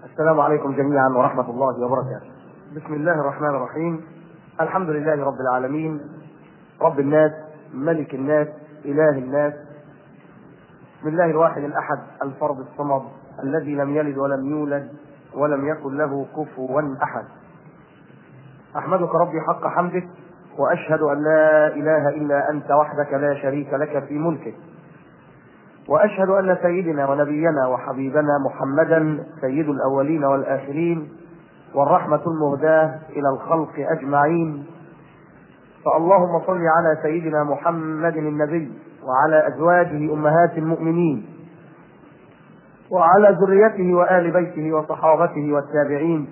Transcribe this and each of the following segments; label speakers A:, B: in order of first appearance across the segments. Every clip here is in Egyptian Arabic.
A: السلام عليكم جميعا ورحمة الله وبركاته. بسم الله الرحمن الرحيم. الحمد لله رب العالمين رب الناس ملك الناس إله الناس بسم الله الواحد الأحد الفرد الصمد الذي لم يلد ولم يولد ولم يكن له كفوا أحد. أحمدك ربي حق حمدك وأشهد أن لا إله إلا أنت وحدك لا شريك لك في ملكك. واشهد ان سيدنا ونبينا وحبيبنا محمدا سيد الاولين والاخرين والرحمه المهداه الى الخلق اجمعين فاللهم صل على سيدنا محمد النبي وعلى ازواجه امهات المؤمنين وعلى ذريته وال بيته وصحابته والتابعين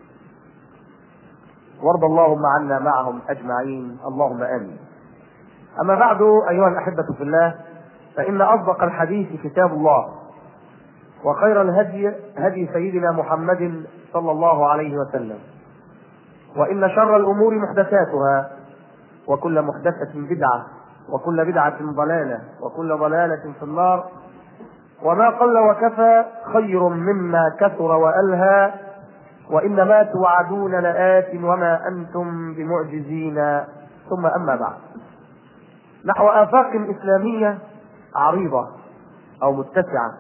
A: وارض اللهم عنا معهم اجمعين اللهم امين اما بعد ايها الاحبه في الله فإن أصدق الحديث كتاب الله وخير الهدي هدي سيدنا محمد صلى الله عليه وسلم وإن شر الأمور محدثاتها وكل محدثة بدعة وكل بدعة ضلالة وكل ضلالة في النار وما قل وكفى خير مما كثر وألهى وإنما توعدون لآت وما أنتم بمعجزين ثم أما بعد نحو آفاق إسلامية عريضة أو متسعة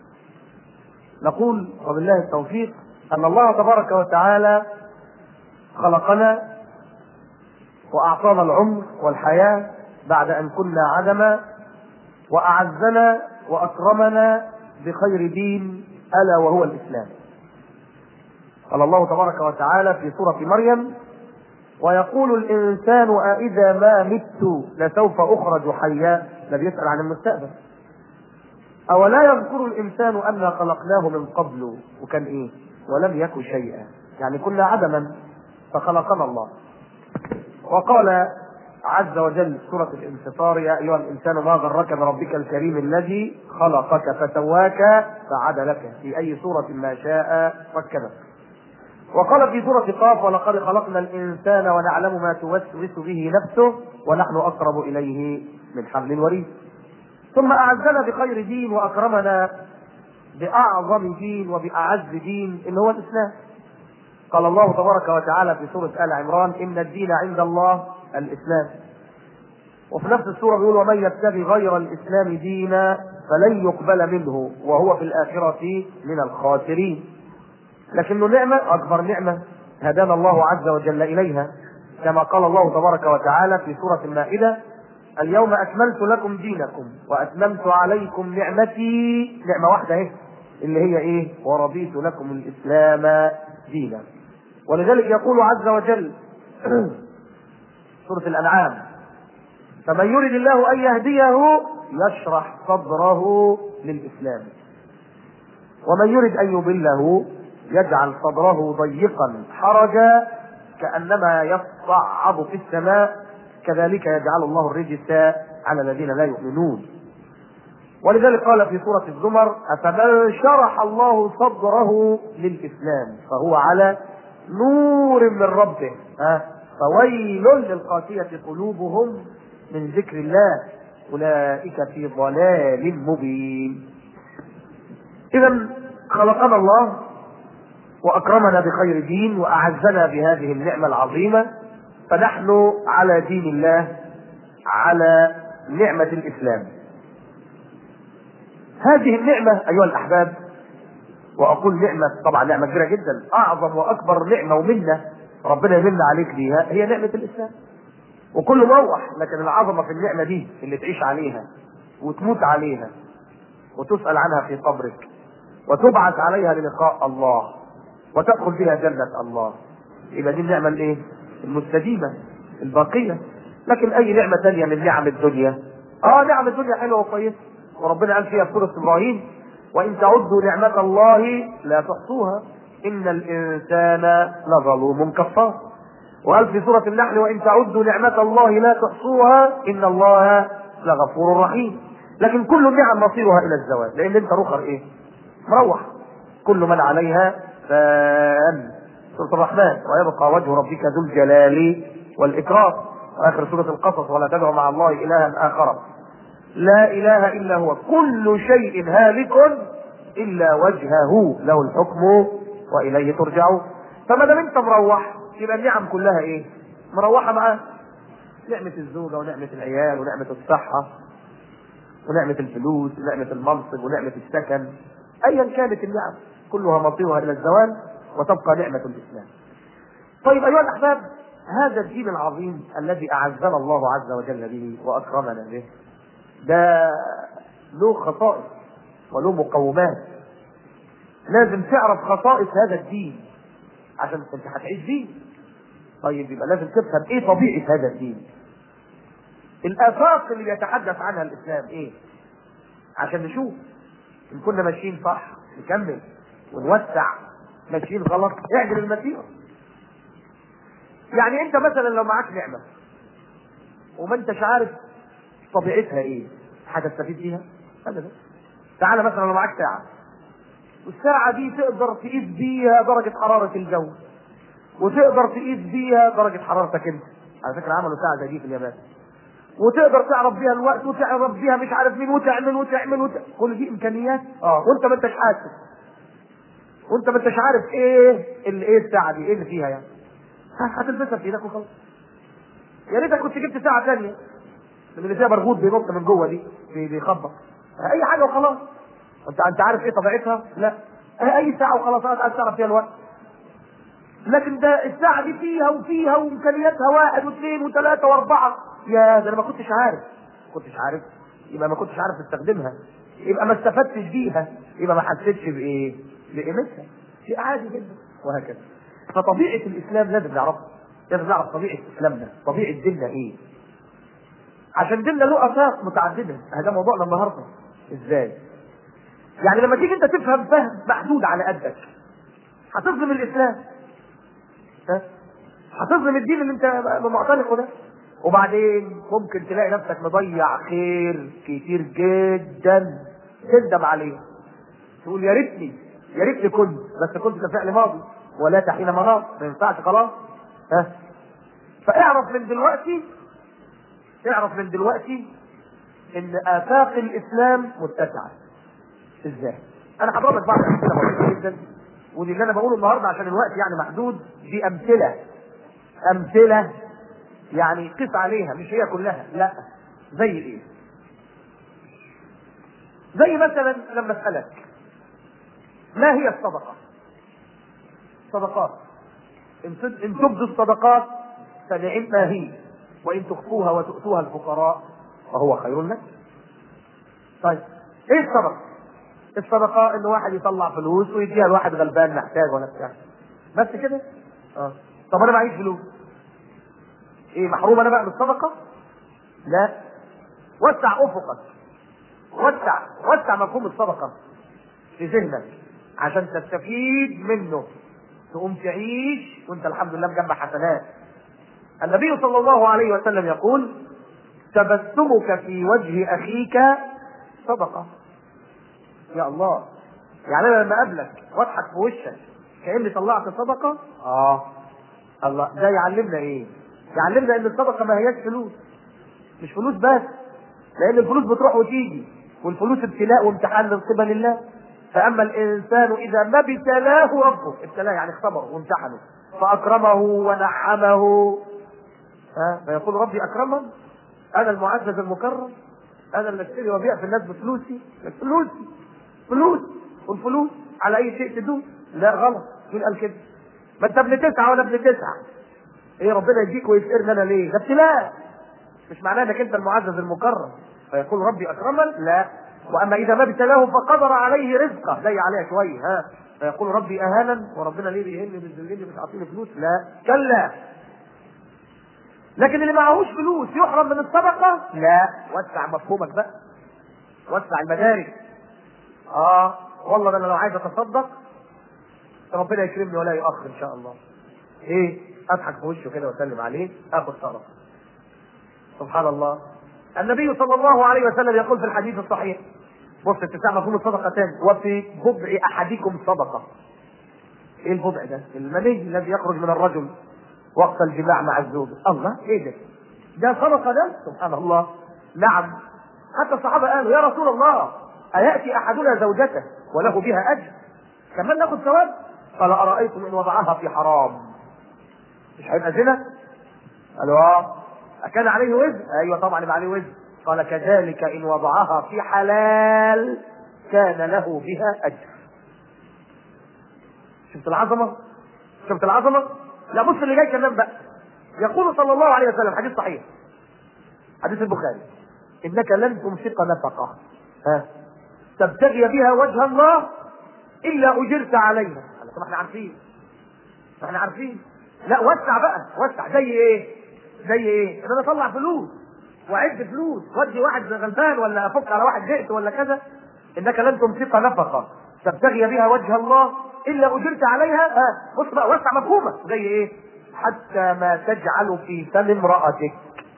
A: نقول وبالله التوفيق أن الله تبارك وتعالى خلقنا وأعطانا العمر والحياة بعد أن كنا عدما وأعزنا وأكرمنا بخير دين ألا وهو الإسلام قال الله تبارك وتعالى في سورة مريم ويقول الإنسان أإذا ما مت لسوف أخرج حيا ده بيسأل عن المستقبل أولا يذكر الإنسان أنا خلقناه من قبل وكان إيه ولم يكن شيئا يعني كنا عدما فخلقنا الله وقال عز وجل سورة الانفطار يا أيها الإنسان ما غرك بربك الكريم الذي خلقك فسواك فعدلك في أي سورة ما شاء ركبك وقال في سورة قاف ولقد خلقنا الإنسان ونعلم ما توسوس به نفسه ونحن أقرب إليه من حبل الوريد ثم أعزنا بخير دين وأكرمنا بأعظم دين وبأعز دين اللي هو الإسلام قال الله تبارك وتعالى في سورة آل عمران إن الدين عند الله الإسلام وفي نفس السورة بيقول ومن يبتغي غير الإسلام دينا فلن يقبل منه وهو في الآخرة من الخاسرين لكنه نعمة أكبر نعمة هدانا الله عز وجل إليها كما قال الله تبارك وتعالى في سورة المائدة اليوم أكملت لكم دينكم وأتممت عليكم نعمتي نعمة واحدة اهي اللي هي إيه ورضيت لكم الإسلام دينا ولذلك يقول عز وجل سورة الأنعام فمن يرد الله أن يهديه يشرح صدره للإسلام ومن يرد أن يضله يجعل صدره ضيقا حرجا كأنما يصعد في السماء كذلك يجعل الله الرجس على الذين لا يؤمنون ولذلك قال في سورة الزمر أفمن شرح الله صدره للإسلام فهو على نور من ربه ها فويل للقاسية قلوبهم من ذكر الله أولئك في ضلال مبين إذا خلقنا الله واكرمنا بخير دين واعزنا بهذه النعمه العظيمه فنحن على دين الله على نعمه الاسلام هذه النعمه ايها الاحباب واقول نعمه طبعا نعمه كبيره جدا اعظم واكبر نعمه ومنه ربنا يمن عليك بيها هي نعمه الاسلام وكله مروح لكن العظمه في النعمه دي اللي تعيش عليها وتموت عليها وتسال عنها في قبرك وتبعث عليها للقاء الله وتدخل بها جنة الله يبقى دي النعمة الايه؟ المستديمة الباقية لكن أي نعمة ثانية من نعم الدنيا اه نعم الدنيا حلوة وكويسة وربنا قال فيها في سورة إبراهيم وإن تعدوا نعمة الله لا تحصوها إن الإنسان لظلوم كفار وقال في سورة النحل وإن تعدوا نعمة الله لا تحصوها إن الله لغفور رحيم لكن كل النعم مصيرها إلى الزوال لأن أنت رخر إيه؟ مروح كل من عليها فان سورة الرحمن ويبقى وجه ربك ذو الجلال والإكرام وآخر سورة القصص ولا تدعوا مع الله إلها آخر لا إله إلا هو كل شيء هالك إلا وجهه له الحكم واليه ترجعون فما دام انت مروح يبقى النعم كلها ايه؟ مروحه معاه نعمة الزوجة ونعمة العيال ونعمة الصحة ونعمة الفلوس ونعمة المنصب ونعمة السكن أيا كانت النعم كلها مصيرها إلى الزوال وتبقى نعمة الإسلام. طيب أيها الأحباب هذا الدين العظيم الذي أعزنا الله عز وجل به وأكرمنا به ده له خصائص وله مقومات لازم تعرف خصائص هذا الدين عشان انت هتعيش بيه طيب يبقى لازم تفهم ايه طبيعه هذا الدين الافاق اللي بيتحدث عنها الاسلام ايه عشان نشوف ان كنا ماشيين صح نكمل ونوسع ماشيين غلط اعدل المسيره يعني انت مثلا لو معاك نعمه وما انتش عارف طبيعتها ايه هتستفيد بيها ابدا تعالى مثلا لو معاك ساعه والساعه دي تقدر تقيس بيها درجه حراره الجو وتقدر تقيس بيها درجه حرارتك انت على فكره عملوا ساعه زي دي في اليابان وتقدر تعرف بيها الوقت وتعرف بيها مش عارف مين وتعمل وتعمل, وتعمل. كل دي امكانيات اه وانت ما انتش حاسس وانت ما انتش عارف ايه اللي ايه الساعه دي ايه اللي فيها يعني هتلبسها في ايدك وخلاص يا ريتك كنت جبت ساعه ثانيه من اللي فيها برغوث بينط من جوه دي بيخبط اي حاجه وخلاص انت انت عارف ايه طبيعتها؟ لا اي ساعه وخلاص عايز تعرف فيها الوقت لكن ده الساعه دي فيها وفيها وامكانياتها واحد واثنين وثلاثه واربعه يا ده انا ما كنتش عارف ما كنتش عارف يبقى ما كنتش عارف استخدمها يبقى ما استفدتش بيها يبقى ما حسيتش بايه؟ بقيمتها شيء عادي جدا وهكذا فطبيعه الاسلام لازم نعرفها لازم نعرف طبيعه اسلامنا طبيعه ديننا ايه عشان ديننا له افاق متعدده هذا موضوعنا النهارده ازاي يعني لما تيجي انت تفهم فهم محدود على قدك هتظلم الاسلام ها هتظلم الدين اللي انت معتنقه ده وبعدين ممكن تلاقي نفسك مضيع خير كتير جدا تندم عليه تقول يا ريتني يا ريتني كنت بس كنت كفعل ماضي ولا تحين مناط ما ينفعش خلاص ها فاعرف من دلوقتي اعرف من دلوقتي ان افاق الاسلام متسعه ازاي انا هضرب لك بعض الامثله بسيطه جدا ودي اللي انا بقوله النهارده عشان الوقت يعني محدود دي امثله امثله يعني قس عليها مش هي كلها لا زي ايه زي مثلا لما اسالك ما هي الصدقه صدقات ان تبدوا الصدقات فنعم ما هي وان تخفوها وتؤتوها الفقراء فهو خير لك طيب ايه الصدقه الصدقه ان واحد يطلع فلوس ويديها لواحد غلبان محتاج ولا بتاع بس كده اه طب انا معيش فلوس ايه محروم انا بقى من الصدقه لا وسع افقك وسع وسع مفهوم الصدقه في ذهنك عشان تستفيد منه تقوم تعيش وانت الحمد لله مجمع حسنات النبي صلى الله عليه وسلم يقول تبسمك في وجه اخيك صدقه يا الله يعني انا لما اقابلك واضحك في وشك كاني طلعت صدقه اه الله ده يعلمنا ايه يعلمنا ان الصدقه ما هياش فلوس مش فلوس بس لان الفلوس بتروح وتيجي والفلوس ابتلاء وامتحان من قبل الله فاما الانسان اذا ما ابتلاه ربه ابتلاه يعني اختبره وامتحنه فاكرمه ونعمه ها فيقول ربي اكرمن انا المعزز المكرم انا اللي اشتري وابيع في الناس بفلوسي فلوسي فلوس والفلوس على اي شيء تدوس لا غلط مين قال كده ما انت ابن تسعه ولا ابن تسعه ايه ربنا يديك ويفقرني انا ليه ده ابتلاء مش معناه انك انت المعزز المكرم فيقول ربي اكرمن لا واما اذا ما ابتلاه فقدر عليه رزقه زي عليها شويه ها فيقول ربي اهانا وربنا ليه بيهني بيذلني مش عاطيني فلوس لا كلا لكن اللي معهوش فلوس يحرم من الصدقه لا وسع مفهومك بقى وسع المدارك اه والله ده انا لو عايز اتصدق ربنا يكرمني ولا يؤخر ان شاء الله ايه اضحك في وشه كده واسلم عليه اخذ صدقه سبحان الله النبي صلى الله عليه وسلم يقول في الحديث الصحيح بص اتساع مفهوم الصدقه تاني وفي بضع احدكم صدقه ايه البضع ده المني الذي يخرج من الرجل وقت الجماع مع الزوج الله ايه ده ده صدقه ده سبحان الله نعم حتى الصحابه قالوا يا رسول الله أيأتي أحدنا زوجته وله بها أجر كمان ناخد ثواب قال ارايتم ان وضعها في حرام مش هيبقى زنا قالوا اه أكان عليه وزر؟ أيوة طبعا يبقى عليه وزر قال كذلك إن وضعها في حلال كان له بها أجر شفت العظمة؟ شفت العظمة؟ لا بص اللي جاي كمان بقى يقول صلى الله عليه وسلم حديث صحيح حديث البخاري إنك لن تنفق نفقة ها تبتغي بها وجه الله إلا أجرت عليها طب احنا عارفين ما احنا عارفين لا وسع بقى وسع زي ايه؟ زي ايه؟ ان انا اطلع فلوس واعد فلوس وادي واحد غلبان ولا افك على واحد جئت ولا كذا انك لن تنفق نفقه تبتغي بها وجه الله الا اجرت عليها ها بص بقى وسع مفهومك زي ايه؟ حتى ما تجعل في فم امرأتك.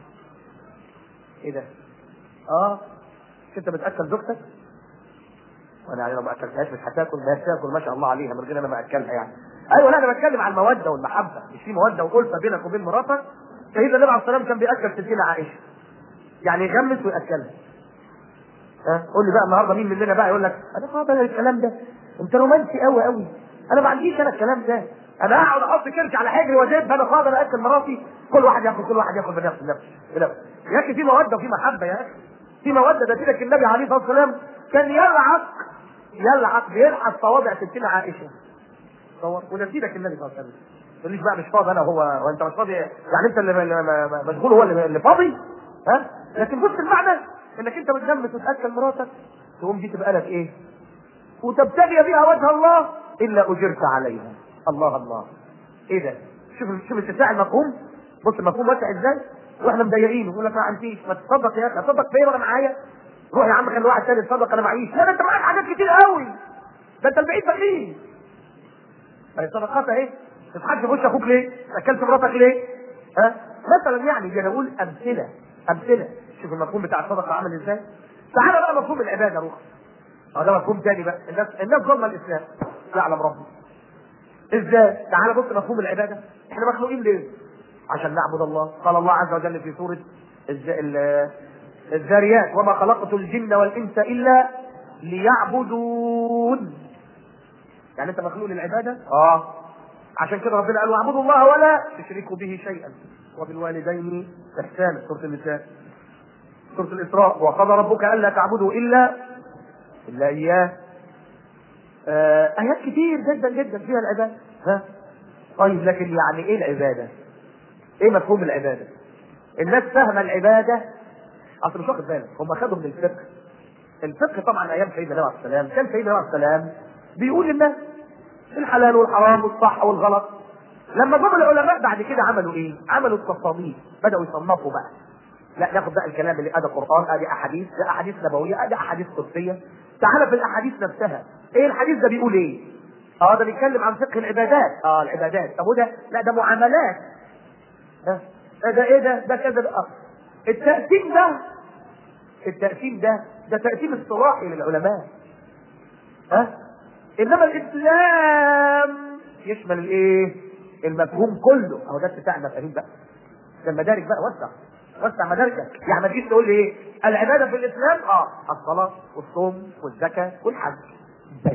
A: ايه ده؟ اه مش انت بتاكل زوجتك؟ وانا يعني لو ما اكلتهاش مش هتاكل ما هي بتاكل ما شاء الله عليها من غير انا ما اكلها يعني. ايوه لا انا بتكلم عن الموده والمحبه مش في موده والفه بينك وبين مراتك سيدنا النبي عليه الصلاه والسلام كان بياكل ستين عائشه يعني يغمس وياكلها ها قول لي بقى النهارده مين مننا بقى يقول لك انا قابل الكلام ده انت رومانسي قوي قوي انا ما عنديش انا الكلام ده انا اقعد احط كرش على حجري وادب انا قادر اكل مراتي كل واحد ياكل كل واحد ياكل بنفسه بنفسه بنفسه يا اخي في موده وفي محبه يا اخي في موده ده لك النبي عليه الصلاه والسلام كان يلعق يلعق بيلعق صوابع ستين عائشه تصور ونسيبك النبي صلى الله عليه وسلم تقوليش بقى مش فاضي انا هو وانت مش فاضي يعني انت اللي اللي مشغول هو اللي اللي فاضي ها لكن بص المعنى انك انت بتغمس وتاكل مراتك تقوم دي تبقى لك ايه؟ وتبتغي بها وجه الله الا اجرت عليها الله الله ايه ده؟ شوف شوف اتساع المفهوم بص المفهوم واسع ازاي؟ واحنا مضيقين يقول لك ما عنديش ما تصدق يا اخي تصدق فين وانا معايا؟ روح يا عم خلي واحد تاني يتصدق انا معيش لا ده انت معاك حاجات كتير قوي ده انت البعيد بخيل ما هي صدقات اهي تضحكش في وش اخوك ليه؟ اكلت مراتك ليه؟ ها؟ مثلا يعني دي انا اقول امثله امثله شوف المفهوم بتاع الصدقه عامل ازاي؟ تعالى بقى مفهوم العباده روح اه ده مفهوم تاني بقى الناس الناس ظلمه الاسلام يعلم ربي ازاي؟ تعالى بص مفهوم العباده احنا مخلوقين ليه؟ عشان نعبد الله قال الله عز وجل في سوره الز... ال... الذاريات وما خلقت الجن والانس الا ليعبدون يعني انت مخلوق للعباده؟ اه عشان كده ربنا قال واعبدوا الله ولا تشركوا به شيئا وبالوالدين احسانا سوره النساء سوره الاسراء وقضى ربك الا تعبدوا الا الا اياه آه ايات كتير جدا جدا فيها العباده ها طيب لكن يعني ايه العباده؟ ايه مفهوم العباده؟ الناس فاهمه العباده اصل مش واخد بالك هم خدوا من الفقه الفقه طبعا ايام سيدنا النبي عليه السلام كان سيدنا النبي عليه السلام بيقول للناس الحلال والحرام والصح والغلط لما جم العلماء بعد كده عملوا ايه؟ عملوا التصانيف بداوا يصنفوا بقى لا ناخد بقى الكلام اللي ادي قران ادي احاديث ده احاديث نبويه ادي احاديث قدسيه تعالى في الاحاديث نفسها ايه الحديث ده بيقول ايه؟ اه ده بيتكلم عن فقه العبادات اه العبادات طب وده لا ده معاملات ها ده, ده ايه ده؟ ده كذا ده التقسيم ده التقسيم ده ده تقسيم اصطلاحي للعلماء ها انما الاسلام يشمل الايه المفهوم كله اهو ده اتساع المفاهيم بقى ده المدارك بقى وسع وسع مداركك يعني ما تجيش تقول لي ايه العباده في الاسلام اه الصلاه والصوم والزكاه والحج بس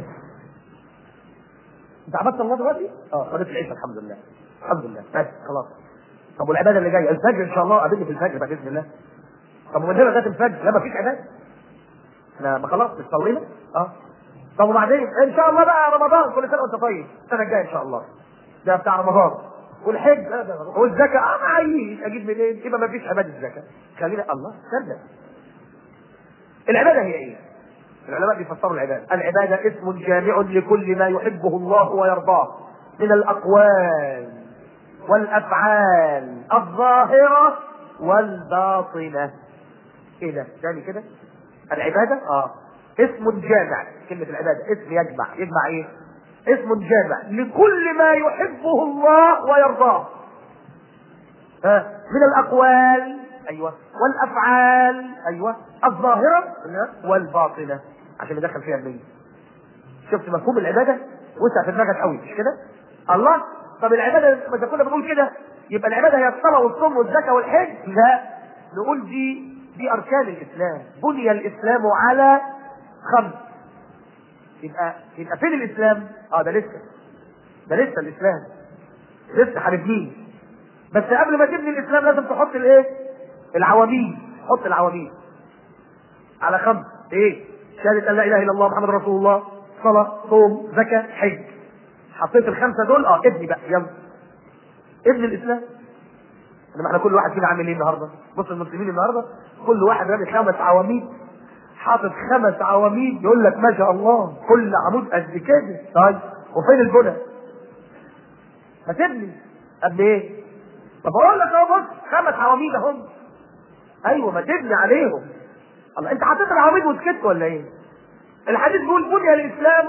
A: انت عبدت الله دلوقتي؟ اه صليت العشاء الحمد لله الحمد لله بس خلاص طب والعباده اللي جايه الفجر ان شاء الله قابلني في الفجر بقى باذن الله طب ومن هنا لغايه الفجر لا ما فيش عباده احنا ما خلاص مش صلينا اه طب وبعدين ان شاء الله بقى رمضان كل سنه وانت طيب السنه الجايه ان شاء الله ده بتاع رمضان والحج والزكاه اه معيش اجيب منين يبقى ما فيش عباده الزكاه خلينا الله استنى العباده هي ايه؟ العلماء بيفسروا العباده العباده اسم جامع لكل ما يحبه الله ويرضاه من الاقوال والافعال الظاهره والباطنه ايه ده؟ تاني كده العباده اه اسم جامع كلمة العبادة اسم يجمع يجمع ايه اسم جامع لكل ما يحبه الله ويرضاه ها من الاقوال ايوه والافعال ايوه الظاهرة والباطنة عشان ندخل فيها النية شفت مفهوم العبادة وسع في دماغك قوي مش كده الله طب العبادة ما كنا بنقول كده يبقى العبادة هي الصلاة والصوم والزكاة والحج لا نقول دي دي اركان الاسلام بني الاسلام على خمس يبقى يبقى فين الاسلام؟ اه ده لسه ده لسه الاسلام لسه هنبنيه بس قبل ما تبني الاسلام لازم تحط الايه العواميد حط العواميد على خمس ايه شهادة ان لا اله الا الله محمد رسول الله صلاة صوم زكاة حج حطيت الخمسة دول اه ابني بقى يلا ابني الاسلام انما احنا كل واحد فينا عامل ايه النهارده بص المسلمين النهارده كل واحد رامي خمس عواميد حاطط خمس عواميد يقول لك ما شاء الله كل عمود قد كده طيب وفين البنى؟ ما تبني قد ايه؟ طب اقول لك اهو بص خمس عواميد اهم ايوه ما تبني عليهم الله انت حطيت العواميد وسكت ولا ايه؟ الحديث بيقول بني الاسلام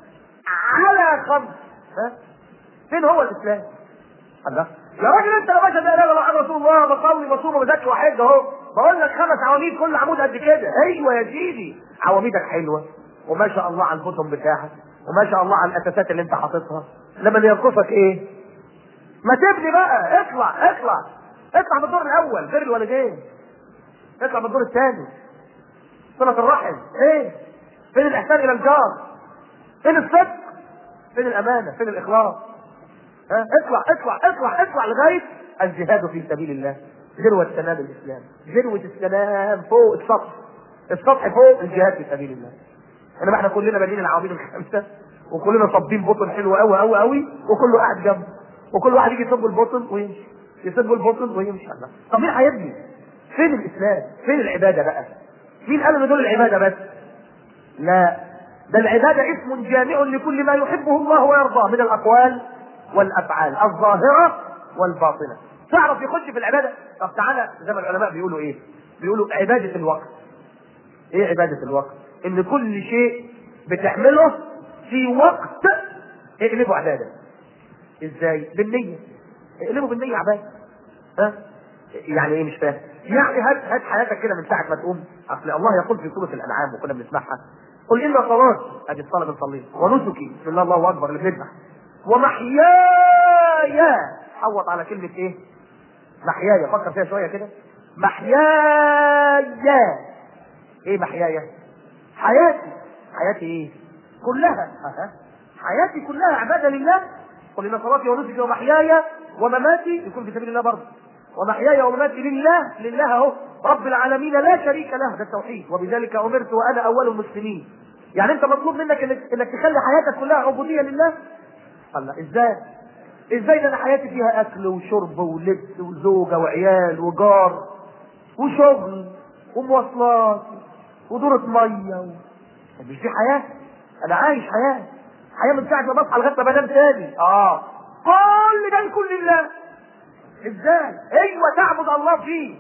A: على خمس ها؟ فين هو الاسلام؟ الله يا راجل انت لو باشا ده لا لا رسول الله بصلي بصوم وبزكي وحج اهو بقول لك خمس عواميد كل عمود قد كده ايوه يا سيدي عواميدك حلوه وما شاء الله على البطن بتاعك وما شاء الله على الاساسات اللي انت حاططها لما اللي ينقصك ايه؟ ما تبني بقى اطلع اطلع اطلع من الدور الاول بر الوالدين اطلع من الدور الثاني صلة الرحم ايه؟ فين الاحسان الى الجار؟ فين الصدق؟ فين الامانه؟ فين الاخلاص؟ ها اطلع اطلع اطلع اطلع لغايه الجهاد في سبيل الله ذروه سنام الاسلام ذروه السلام فوق السطح السطح فوق الجهاد في سبيل الله انما احنا كلنا بادئين العواميد الخمسه وكلنا صابين بطن حلو قوي قوي قوي وكله قاعد جنبه وكل واحد يجي يصب البطن ويمشي يصب البطن ويمشي الله طب مين هيبني؟ فين الاسلام؟ فين العباده بقى؟ مين قال ان دول العباده بس؟ لا ده العباده اسم جامع لكل ما يحبه الله ويرضاه من الاقوال والافعال الظاهره والباطنه تعرف يخش في العباده طب تعالى زي ما العلماء بيقولوا ايه بيقولوا عباده الوقت ايه عباده الوقت ان كل شيء بتعمله في وقت اقلبه عباده ازاي بالنيه اقلبه بالنيه عباده ها يعني ايه مش فاهم يعني هات هات حياتك كده من ساعه ما تقوم اصل الله يقول في سوره الانعام وكنا بنسمعها قل ان صلاتي ادي الصلاه بنصليها ونسكي بسم الله الله اكبر اللي بنذبح ومحياي حوط على كلمة ايه؟ محياي فكر فيها شوية كده محياي ايه محياي؟ حياتي حياتي ايه؟ كلها أه. حياتي كلها عبادة لله قل إن صلاتي ونسكي ومحياي ومماتي يكون في سبيل الله برضه ومحياي ومماتي لله لله اهو رب العالمين لا شريك له ده التوحيد وبذلك امرت وانا اول المسلمين يعني انت مطلوب منك انك, إنك تخلي حياتك كلها عبوديه لله الله ازاي ازاي ده انا حياتي فيها اكل وشرب ولبس وزوجه وعيال وجار وشغل ومواصلات ودورة ميه و... مش دي حياه انا عايش حياه حياه من ساعه ما بصحى لغايه ما بنام تاني اه كل ده لكل الله ازاي ايوه تعبد الله فيه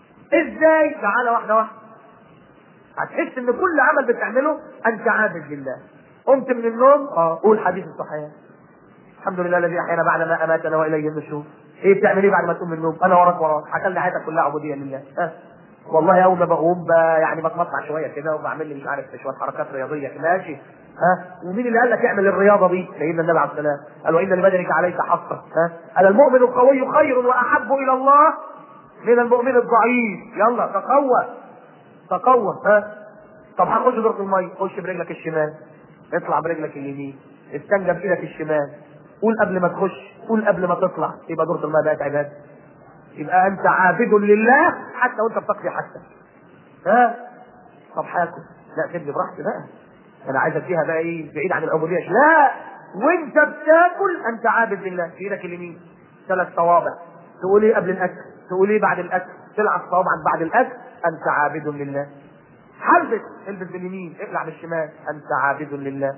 A: ازاي تعالى واحده واحده هتحس ان كل عمل بتعمله انت عابد لله قمت من النوم اه قول حديث الصحيح الحمد لله الذي احيانا بعد ما اماتنا واليه النشور ايه بتعمل ايه بعد ما تقوم من النوم انا وراك وراك هخلي حياتك كلها عبوديه لله ها والله اول ما بقوم ب... يعني بتمطع شويه كده وبعمل لي مش عارف شويه حركات رياضيه كده ماشي ها ومين اللي قال لك اعمل الرياضه دي؟ سيدنا النبي عليه السلام قال وان لبدنك عليك حقا ها قال المؤمن القوي خير واحب الى الله من المؤمن الضعيف يلا تقوى تقوى ها طب هنخش دورة المية خش برجلك الشمال اطلع برجلك اليمين استنجى بايدك الشمال قول قبل ما تخش قول قبل ما تطلع يبقى دورة المية بقت عبادة يبقى انت عابد لله حتى وانت بتقضي حتى ها طب هاكل لا سيبني براحتي بقى انا عايز اديها بقى ايه بعيد عن العبوديه لا وانت بتاكل انت عابد لله في ايدك اليمين ثلاث صوابع تقول ايه قبل الاكل تقول ايه بعد الاكل تلعب صوابعك بعد الاكل انت عابد لله حلبس البس باليمين اقلع بالشمال انت عابد لله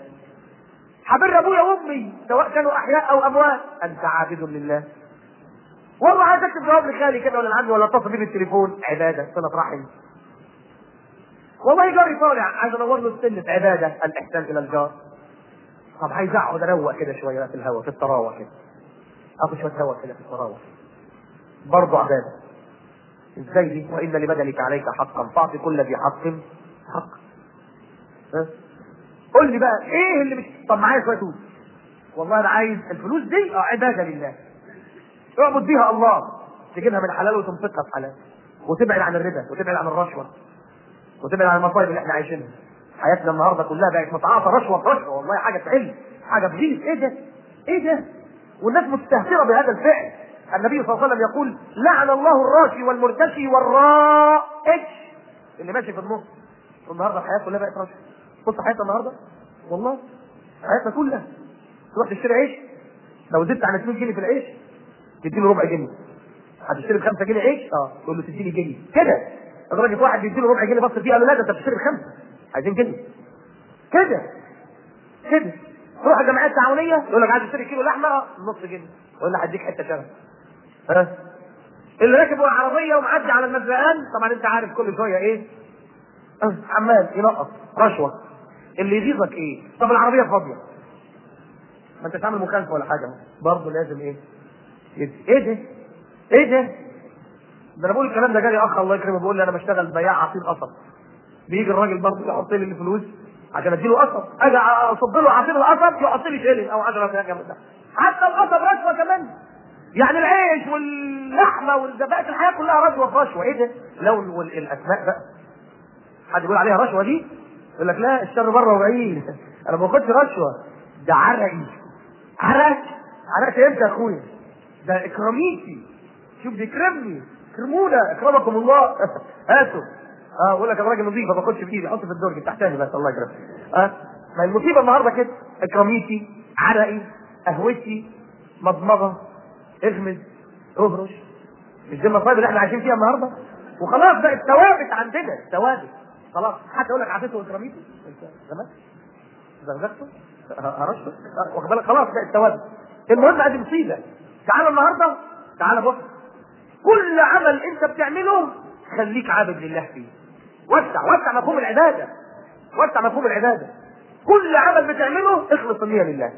A: حبر ابويا وامي سواء كانوا احياء او اموات انت عابد لله والله عايز اكتب جواب لخالي كده ولا لعمي ولا اتصل بيه بالتليفون عباده صله رحم والله جاري طالع عايز انور له السن عباده الاحسان الى الجار طب عايز اقعد اروق كده شويه في الهواء في الطراوه كده اخد شويه هواء كده في الطراوه برضه عباده ازاي دي وان لبدنك عليك حقا فاعطي كل ذي حق حق ها قول لي بقى ايه اللي مش طب معايا شويه فلوس والله انا عايز الفلوس دي اه عباده لله اعبد بيها الله تجيبها من حلال وتنفقها في حلال وتبعد عن الربا وتبعد عن الرشوه وتبعد عن المصايب اللي احنا عايشينها حياتنا النهارده كلها بقت متعاطى رشوه رشوه والله حاجه تعل حاجه بغيظ ايه ده؟ ايه ده والناس مستهتره بهذا الفعل النبي صلى الله عليه وسلم يقول لعن الله الراشي والمرتشي والرائج اللي ماشي في النص النهارده الحياه كلها بقت راشي بص حياتنا النهارده والله حياتنا كلها تروح تشتري عيش لو زدت عن 2 جنيه في العيش تديله ربع جنيه هتشتري ب 5 جنيه عيش اه تقول له تديني جنيه كده لدرجه واحد بيديله ربع جنيه بص فيه قال له لا ده انت بتشتري بخمسه عايزين جنيه كده كده تروح الجمعيه التعاونيه يقول لك عايز تشتري كيلو لحمه آه، نص جنيه يقول لك هديك حته شبه ها اللي راكب عربيه ومعدي على المزرقان طبعا انت عارف كل شويه ايه آه، عمال ينقص رشوه اللي يغيظك ايه طب العربيه فاضيه ما انت تعمل مخالفه ولا حاجه برضه لازم ايه يد- ايه ده ايه ده ده انا بقول الكلام ده جالي اخ الله يكرمه بيقول لي انا بشتغل بياع عصير قصب بيجي الراجل برضه يحط لي الفلوس عشان اديله قصب اجي اصب له عصير القصب يحط لي شيلين او 10 جنيه ده حتى القصب رشوه كمان يعني العيش واللحمه والباقي الحياه كلها رشوه في رشوه ايه ده؟ لو وال- الاسماء بقى حد يقول عليها رشوه دي يقول لك لا الشر بره وبعيد انا ما باخدش رشوه ده عرقي عرق عرقت امتى يا اخويا ده اكراميتي شوف بيكرمني كرمونا اكرمكم الله هاتوا اه بقول لك انا راجل نظيف ما باخدش بايدي حط في الدرج تحتاني بس الله يكرمك اه ما المصيبه النهارده كده اكراميتي عرقي قهوتي مضمضه اغمز اهرش مش دي المصايب اللي احنا عايشين فيها النهارده وخلاص بقت ثوابت عندنا ثوابت خلاص حتى يقول لك عطيته اكراميتي انت زمان زغزغته هرشته واخد بالك خلاص بقت ثوابت المهم ادي مصيبه تعالى النهارده تعالى بص كل عمل انت بتعمله خليك عابد لله فيه وسع وسع مفهوم العباده وسع مفهوم العباده كل عمل بتعمله اخلص النيه لله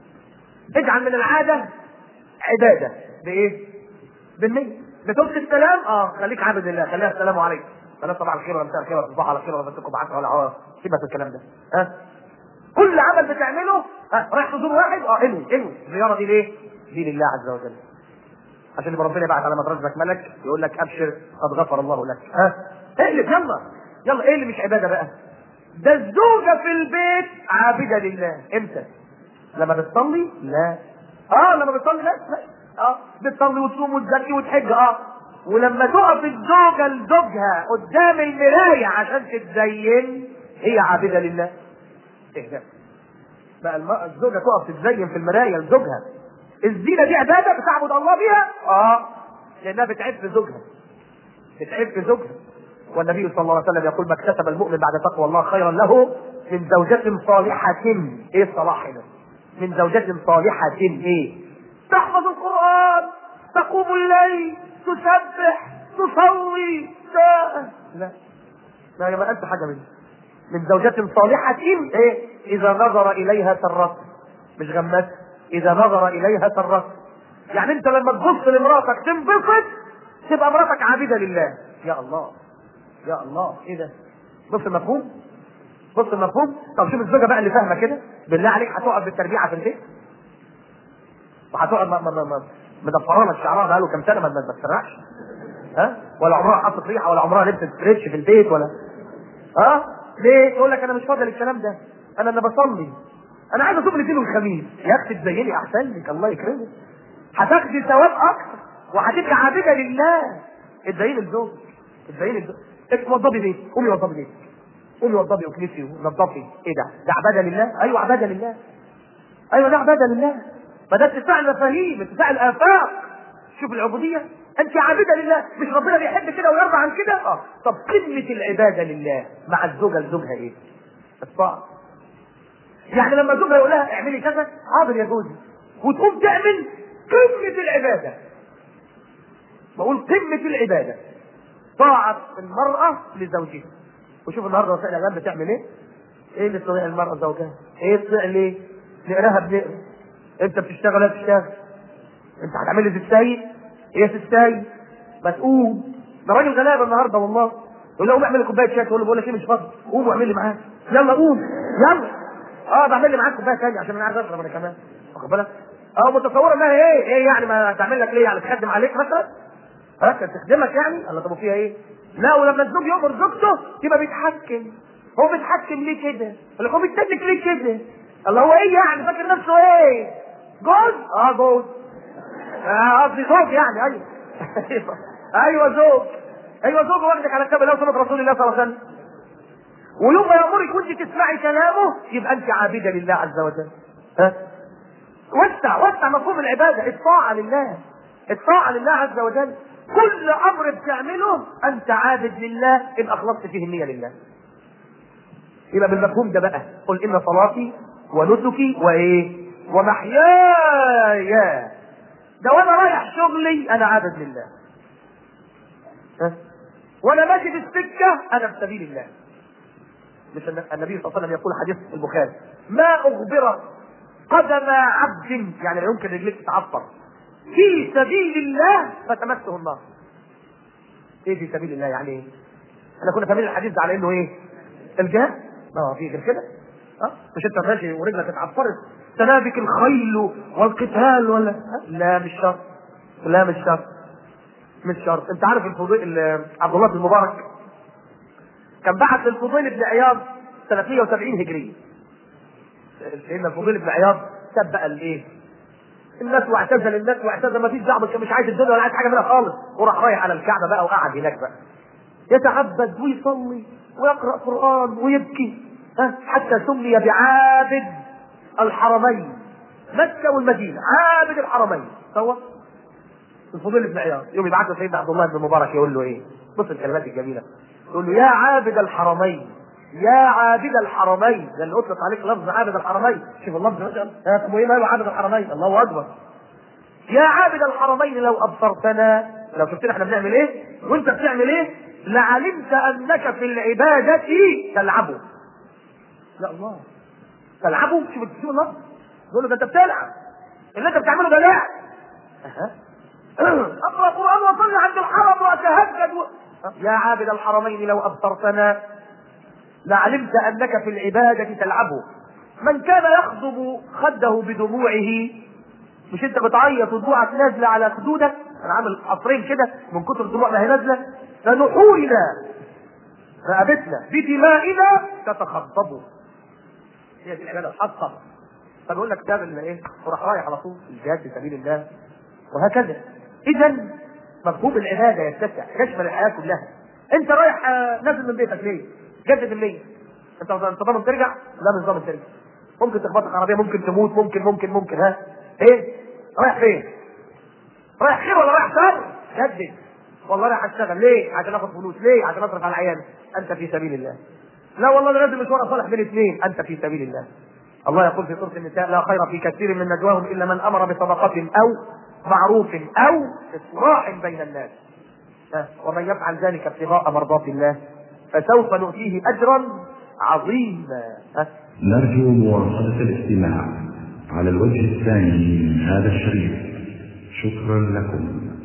A: اجعل من العاده عباده بايه؟ بالنية بتلقي السلام اه خليك عابد لله خليها السلام عليكم خلاص صباح الخير ولا مساء الخير ولا صباح على خير ولا مساكم بعشرة ولا عوار سيبك من الكلام ده ها كل عمل بتعمله ها رايح تزور واحد اه انوي انوي الزياره دي ليه؟ دي لله عز وجل عشان يبقى ربنا يبعت على مدرسك ملك يقول لك ابشر قد غفر الله لك ها اقلب يلا يلا ايه اللي مش عباده بقى؟ ده الزوجه في البيت عابده لله امتى؟ لما بتصلي لا اه لما بتصلي لا لا اه بتصلي وتصوم وتزكي وتحج اه ولما تقف الزوجه لزوجها قدام المرايه عشان تتزين هي عابده لله ايه ده؟ بقى الم- الزوجه تقف تتزين في المرايه لزوجها الزينه دي عباده بتعبد الله بيها؟ اه لانها بتعب في زوجها بتعب في زوجها والنبي صلى الله عليه وسلم يقول ما اكتسب المؤمن بعد تقوى الله خيرا له من زوجة صالحة ايه الصلاح هنا؟ من زوجة صالحة ايه؟ تحفظ القرآن تقوم الليل تسبح تصلي لا لا لا يا ما انت حاجة منه من زوجة صالحة ايه؟ إذا نظر إليها سرت مش غمت إذا نظر إليها سرت يعني أنت لما تبص لمراتك تنبسط تبقى مراتك عابدة لله يا الله يا الله ايه ده؟ بص المفهوم بص المفهوم طب شوف الزوجه بقى اللي فاهمه كده بالله عليك هتقعد بالتربيعه في البيت وهتقعد م- م- م- مدفره لك شعرها بقى له كام سنه ما ما تسرحش ها ولا عمرها حطت ريحه ولا عمرها لبست ستريتش في البيت ولا ها ليه؟ يقول لك انا مش فاضي للكلام ده انا انا بصلي انا عايز اشوف الاثنين والخميس يا اختي تزيني احسن لك الله يكرمك هتاخدي ثواب اكتر وهتبقى عابده لله اتزيني لزوجك اتزيني لزوجك انت وضبي بيتك قومي وضبي بيتك قومي وضبي وكنسي ونضفي ايه ده؟ ده عباده لله؟ ايوه عباده لله ايوه ده عباده لله ما ده اتساع المفاهيم اتساع الافاق شوف العبوديه انت عابده لله مش ربنا بيحب كده ويرضى عن كده اه طب قمه العباده لله مع الزوجه لزوجها ايه؟ الطاعه يعني لما زوجها يقول لها اعملي كذا حاضر يا جوزي وتقوم تعمل قمه العباده بقول قمه العباده طاعه المراه لزوجها وشوف النهارده وسائل الاعلام بتعمل ايه؟ ايه اللي تطيع المراه زوجها؟ ايه تطيع ليه؟ نقراها بنقرا انت بتشتغل ولا بتشتغل؟ انت هتعمل لي ستاي؟ ايه ستاي؟ ما تقوم ده راجل غلابه النهارده والله يقول له قوم اعمل لي كوبايه شاي تقول له بقول لك ايه مش فاضي قوم واعمل لي معاك يلا قوم يلا اه بعمل لي معاك كوبايه ثانيه عشان انا عايز اشرب انا كمان واخد بالك؟ اه متصوره انها ايه؟ ايه يعني ما هتعمل لك ليه يعني تخدم عليك مثلا؟ ها كانت تخدمك يعني؟ الله طب فيها ايه؟ لا ولما الزوج يامر زوجته يبقى بيتحكم هو بيتحكم ليه كده؟ ولا هو بيتنك ليه كده؟ الله هو ايه يعني فاكر نفسه ايه؟ جوز اه جوز آه، قصدي زوج يعني ايوه ايوه زوج ايوه زوج واخدك على كتاب الله وسنه رسول الله صلى الله عليه وسلم ويوم ما يامرك وانت تسمعي كلامه يبقى انت عابده لله عز وجل ها وسع وسع مفهوم العباده الطاعه لله الطاعه لله عز وجل كل امر بتعمله انت عابد لله ان اخلصت فيه النيه لله يبقى بالمفهوم ده بقى قل ان صلاتي ونسكي وايه ومحياي ده وانا رايح شغلي انا عابد لله ها؟ وانا ماشي في السكه انا في سبيل الله مش النبي صلى الله عليه وسلم يقول حديث البخاري ما اخبر قدم عبد يعني لا يمكن رجليك تتعفر في سبيل الله فتمسه النار ايه في سبيل الله يعني ايه احنا كنا فاهمين الحديث ده على انه ايه الجهاد اه في غير كده اه مش انت ماشي ورجلك اتعفرت تنابك الخيل والقتال ولا آه؟ لا مش شرط لا مش شرط مش شرط انت عارف الفضيل عبد الله بن المبارك كان بعت للفضيل بن عياض سنة 170 هجرية سيدنا الفضيل بن عياض ساب بقى الايه الناس واعتزل الناس واعتزل ما فيش دعوه كان مش عايز الدنيا ولا عايز حاجه منها خالص وراح رايح على الكعبه بقى وقعد هناك بقى يتعبد ويصلي ويقرا قران ويبكي ها حتى سمي بعابد الحرمين مكه والمدينه عابد الحرمين سوا الفضيل بن عياض يوم يبعث له سيدنا عبد الله بن المبارك يقول له ايه بص الكلمات الجميله يقول له يا عابد الحرمين يا عابد الحرمين ده اللي اطلق عليك لفظ عابد الحرمين شوف اللفظ ده طب وايه ماله عابد الحرمين الله اكبر يا عابد الحرمين لو ابصرتنا لو شفتنا احنا بنعمل ايه وانت بتعمل ايه لعلمت انك في العباده تلعب لا الله تلعبوا شوف شوف اللفظ يقول له ده انت بتلعب اللي انت بتعمله ده لعب أها. اقرا قران وصلي عند الحرم واتهجد و... يا عابد الحرمين لو ابصرتنا لعلمت انك في العباده تلعب من كان يخضب خده بدموعه مش انت بتعيط ودموعك نازله على خدودك انا عامل قصرين كده من كتر الدموع ما هي نازله فنحورنا رقبتنا بدمائنا تتخضب هي دي العباده الحقه فبقول لك ده اللي ايه وراح رايح على طول الجهاد في سبيل الله وهكذا اذا مفهوم العباده يتسع يشمل الحياه كلها انت رايح آه، نازل من بيتك ليه؟ جدد النيه انت انت ضامن ترجع؟ لا مش ضامن ترجع ممكن تخبطك عربيه ممكن تموت ممكن ممكن ممكن ها ايه؟ رايح فين؟ رايح خير ولا رايح شر؟ جدد والله رايح اشتغل ليه؟ عشان اخد فلوس ليه؟ عشان اصرف على عيالي انت في سبيل الله لا والله انا لازم مشوار اصالح بين اثنين انت في سبيل الله الله يقول في سوره النساء لا خير في كثير من نجواهم الا من امر بصدقه او معروف او اصلاح بين الناس ها، ومن يفعل ذلك ابتغاء مرضات الله فسوف نؤتيه اجرا عظيما ها،
B: نرجو مواصلة الاستماع على الوجه الثاني من هذا الشريط شكرا لكم